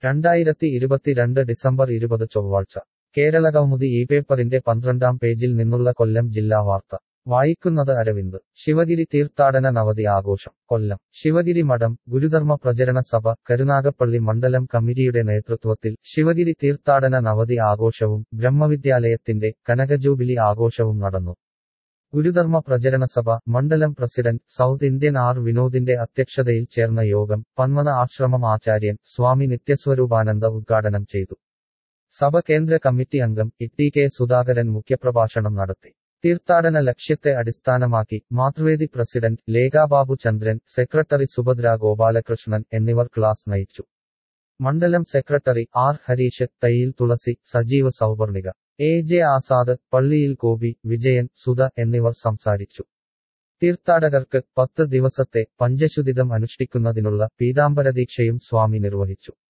രണ്ടായിരത്തി ഇരുപത്തിരണ്ട് ഡിസംബർ ഇരുപത് ചൊവ്വാഴ്ച കേരള കൗമുദി ഈ പേപ്പറിന്റെ പന്ത്രണ്ടാം പേജിൽ നിന്നുള്ള കൊല്ലം ജില്ലാ വാർത്ത വായിക്കുന്നത് അരവിന്ദ് ശിവഗിരി തീർത്ഥാടന നവതി ആഘോഷം കൊല്ലം ശിവഗിരി മഠം ഗുരുധർമ്മ പ്രചരണ സഭ കരുനാഗപ്പള്ളി മണ്ഡലം കമ്മിറ്റിയുടെ നേതൃത്വത്തിൽ ശിവഗിരി തീർത്ഥാടന നവതി ആഘോഷവും ബ്രഹ്മവിദ്യാലയത്തിന്റെ കനകജൂബിലി ആഘോഷവും നടന്നു ഗുരുധർമ്മ പ്രചരണ സഭ മണ്ഡലം പ്രസിഡന്റ് സൗത്ത് ഇന്ത്യൻ ആർ വിനോദിന്റെ അധ്യക്ഷതയിൽ ചേർന്ന യോഗം പന്മന ആശ്രമം ആചാര്യൻ സ്വാമി നിത്യസ്വരൂപാനന്ദ ഉദ്ഘാടനം ചെയ്തു സഭ കേന്ദ്ര കമ്മിറ്റി അംഗം ഇ കെ സുധാകരൻ മുഖ്യപ്രഭാഷണം നടത്തി തീർത്ഥാടന ലക്ഷ്യത്തെ അടിസ്ഥാനമാക്കി മാതൃവേദി പ്രസിഡന്റ് ലേഖാബാബു ചന്ദ്രൻ സെക്രട്ടറി സുഭദ്ര ഗോപാലകൃഷ്ണൻ എന്നിവർ ക്ലാസ് നയിച്ചു മണ്ഡലം secretary R Harish Thayyil Thulasi Sajeeva Souvarnika A J Azad പള്ളിയിൽ ഗോപി വിജയൻ സുധ എന്നിവർ സംസാരിച്ചു തീർത്ഥാടകർക്ക് പത്ത് ദിവസത്തെ പഞ്ചശുദിതം അനുഷ്ഠിക്കുന്നതിനുള്ള പീതാംബരദീക്ഷയും സ്വാമി നിർവഹിച്ചു